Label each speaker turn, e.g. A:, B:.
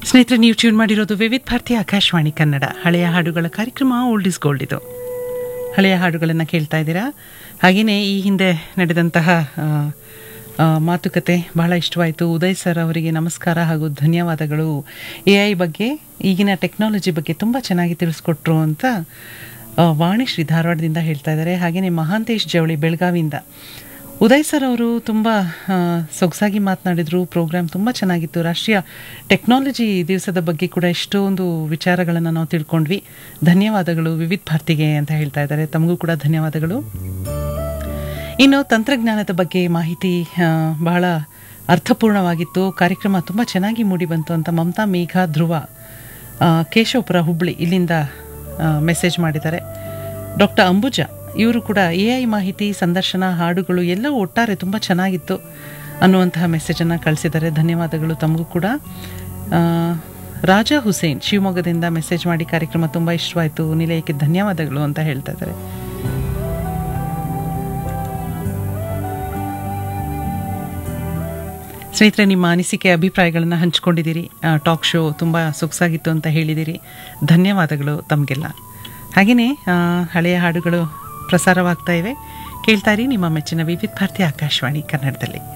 A: ಸ್ನೇಹಿತರೆ ನೀವು ಟ್ಯೂನ್ ಮಾಡಿರೋದು ವಿವಿಧ ಭಾರತಿ ಆಕಾಶವಾಣಿ ಕನ್ನಡ ಹಳೆಯ ಹಾಡುಗಳ ಕಾರ್ಯಕ್ರಮ ಓಲ್ಡ್ ಇಸ್ ಗೋಲ್ಡ್ ಇದು ಹಳೆಯ ಹಾಡುಗಳನ್ನು ಕೇಳ್ತಾ ಇದ್ದೀರಾ ಹಾಗೆಯೇ ಈ ಹಿಂದೆ ನಡೆದಂತಹ ಆ, ಆ, ಮಾತುಕತೆ ಬಹಳ ಇಷ್ಟವಾಯಿತು ಉದಯ್ ಸರ್ ಅವರಿಗೆ ನಮಸ್ಕಾರ ಹಾಗೂ ಧನ್ಯವಾದಗಳು ಎ ಐ ಬಗ್ಗೆ ಈಗಿನ ಟೆಕ್ನಾಲಜಿ ಬಗ್ಗೆ ತುಂಬ ಚೆನ್ನಾಗಿ ತಿಳಿಸ್ಕೊಟ್ರು ಅಂತ ಆ, ವಾಣಿ ಶ್ರೀ ಧಾರವಾಡದಿಂದ ಹೇಳ್ತಾ ಇದ್ದಾರೆ ಹಾಗೆಯೇ ಮಹಾಂತೇಶ್ ಜವಳಿ ಬೆಳಗಾವಿಯಿಂದ ಉದಯ್ ಸರ್ ಅವರು ತುಂಬ ಆ, ಸೊಗಸಾಗಿ ಮಾತನಾಡಿದರು ಪ್ರೋಗ್ರಾಮ್ ತುಂಬ ಚೆನ್ನಾಗಿತ್ತು ರಾಷ್ಟ್ರೀಯ ಟೆಕ್ನಾಲಜಿ ದಿವಸದ ಬಗ್ಗೆ ಕೂಡ ಎಷ್ಟೊಂದು ವಿಚಾರಗಳನ್ನು ನಾವು ತಿಳ್ಕೊಂಡ್ವಿ ಧನ್ಯವಾದಗಳು ವಿವಿಧ ಭಾರತಿಗೆ ಅಂತ ಹೇಳ್ತಾ ಇದ್ದಾರೆ ತಮಗೂ ಕೂಡ ಧನ್ಯವಾದಗಳು ಇನ್ನು ತಂತ್ರಜ್ಞಾನದ ಬಗ್ಗೆ ಮಾಹಿತಿ ಆ, ಬಹಳ ಅರ್ಥಪೂರ್ಣವಾಗಿತ್ತು ಕಾರ್ಯಕ್ರಮ ತುಂಬ ಚೆನ್ನಾಗಿ ಮೂಡಿ ಬಂತು ಅಂತ ಮಮತಾ ಮೇಘ ಧ್ರುವ ಆ, ಕೇಶವಪುರ ಹುಬ್ಳಿ ಇಲ್ಲಿಂದ ಮೆಸೇಜ್ ಮಾಡಿದ್ದಾರೆ ಡಾಕ್ಟರ್ ಅಂಬುಜಾ ಇವರು ಕೂಡ ಎ ಐ ಮಾಹಿತಿ ಸಂದರ್ಶನ ಹಾಡುಗಳು ಎಲ್ಲವೂ ಒಟ್ಟಾರೆ ತುಂಬ ಚೆನ್ನಾಗಿತ್ತು ಅನ್ನುವಂತಹ ಮೆಸೇಜನ್ನು ಕಳಿಸಿದ್ದಾರೆ ಧನ್ಯವಾದಗಳು ತಮಗೂ ಕೂಡ ಆ, ರಾಜಾ ಹುಸೇನ್ ಶಿವಮೊಗ್ಗದಿಂದ ಮೆಸೇಜ್ ಮಾಡಿ ಕಾರ್ಯಕ್ರಮ ತುಂಬ ಇಷ್ಟವಾಯಿತು ನಿಲಯಕ್ಕೆ ಧನ್ಯವಾದಗಳು ಅಂತ ಹೇಳ್ತಾ ಇದ್ದಾರೆ ಸ್ನೇಹಿತರೆ ನಿಮ್ಮ ಅನಿಸಿಕೆ ಅಭಿಪ್ರಾಯಗಳನ್ನು ಹಂಚ್ಕೊಂಡಿದ್ದೀರಿ ಟಾಕ್ ಶೋ ತುಂಬ ಸೊಗಸಾಗಿತ್ತು ಅಂತ ಹೇಳಿದ್ದೀರಿ ಧನ್ಯವಾದಗಳು ತಮಗೆಲ್ಲ ಹಾಗೆಯೇ ಆ, ಹಳೆಯ ಹಾಡುಗಳು ಪ್ರಸಾರವಾಗ್ತಾ ಇವೆ ಕೇಳ್ತಾ ಇರಿ ನಿಮ್ಮ ಮೆಚ್ಚಿನ ವಿವಿಧ ಭಾರತಿ ಆಕಾಶವಾಣಿ ಕನ್ನಡದಲ್ಲಿ